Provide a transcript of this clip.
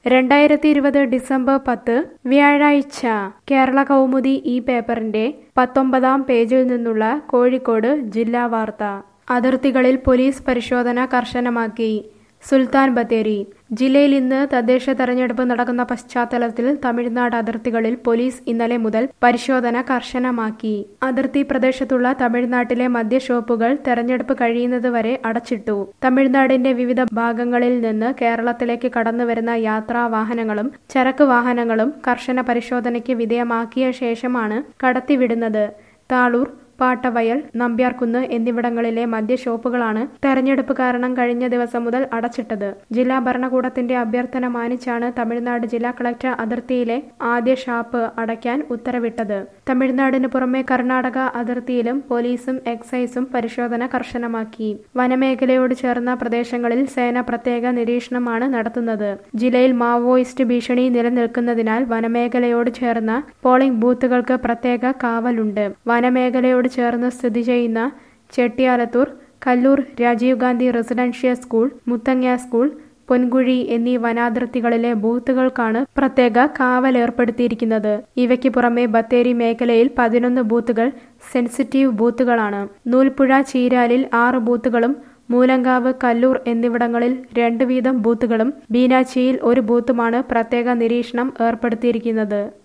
രണ്ടായിരത്തി ഇരുപത് ഡിസംബർ പത്ത് വ്യാഴാഴ്ച കേരള കൗമുദി ഈ പേപ്പറിന്റെ പത്തൊമ്പതാം പേജിൽ നിന്നുള്ള കോഴിക്കോട് ജില്ലാ വാർത്ത അതിർത്തികളിൽ പോലീസ് പരിശോധന കർശനമാക്കി സുൽത്താൻ ബത്തേരി ജില്ലയിൽ ഇന്ന് തദ്ദേശ തെരഞ്ഞെടുപ്പ് നടക്കുന്ന പശ്ചാത്തലത്തിൽ തമിഴ്നാട് അതിർത്തികളിൽ പോലീസ് ഇന്നലെ മുതൽ പരിശോധന കർശനമാക്കി അതിർത്തി പ്രദേശത്തുള്ള തമിഴ്നാട്ടിലെ മദ്യ ഷോപ്പുകൾ തെരഞ്ഞെടുപ്പ് കഴിയുന്നതുവരെ അടച്ചിട്ടു തമിഴ്നാടിന്റെ വിവിധ ഭാഗങ്ങളിൽ നിന്ന് കേരളത്തിലേക്ക് കടന്നുവരുന്ന യാത്രാ വാഹനങ്ങളും ചരക്ക് വാഹനങ്ങളും കർശന പരിശോധനയ്ക്ക് വിധേയമാക്കിയ ശേഷമാണ് കടത്തിവിടുന്നത് താളൂർ പാട്ടവയൽ നമ്പ്യാർകുന്ന് എന്നിവിടങ്ങളിലെ മദ്യ ഷോപ്പുകളാണ് തെരഞ്ഞെടുപ്പ് കാരണം കഴിഞ്ഞ ദിവസം മുതൽ അടച്ചിട്ടത് ജില്ലാ ഭരണകൂടത്തിന്റെ അഭ്യർത്ഥന മാനിച്ചാണ് തമിഴ്നാട് ജില്ലാ കളക്ടർ അതിർത്തിയിലെ ആദ്യ ഷാപ്പ് അടയ്ക്കാൻ ഉത്തരവിട്ടത് തമിഴ്നാടിന് പുറമെ കർണാടക അതിർത്തിയിലും പോലീസും എക്സൈസും പരിശോധന കർശനമാക്കി വനമേഖലയോട് ചേർന്ന പ്രദേശങ്ങളിൽ സേന പ്രത്യേക നിരീക്ഷണമാണ് നടത്തുന്നത് ജില്ലയിൽ മാവോയിസ്റ്റ് ഭീഷണി നിലനിൽക്കുന്നതിനാൽ വനമേഖലയോട് ചേർന്ന പോളിംഗ് ബൂത്തുകൾക്ക് പ്രത്യേക കാവലുണ്ട് വനമേഖലയോട് ചേർന്ന് സ്ഥിതി ചെയ്യുന്ന Chettiyalathur Kallur Rajiv Gandhi residential school Muthanga school Ponkuzhi എന്നീ വനാതിർത്തികളിലെ ബൂത്തുകൾക്കാണ് പ്രത്യേക കാവൽ ഏർപ്പെടുത്തിയിരിക്കുന്നത് ഇവയ്ക്ക് പുറമെ ബത്തേരി മേഖലയിൽ പതിനൊന്ന് ബൂത്തുകൾ സെൻസിറ്റീവ് ബൂത്തുകളാണ് നൂൽപ്പുഴ ചീരാലിൽ ആറ് ബൂത്തുകളും മൂലങ്കാവ് കല്ലൂർ എന്നിവിടങ്ങളിൽ രണ്ട് വീതം ബൂത്തുകളും ബീനാച്ചിയിൽ ഒരു ബൂത്തുമാണ് പ്രത്യേക നിരീക്ഷണം ഏർപ്പെടുത്തിയിരിക്കുന്നത്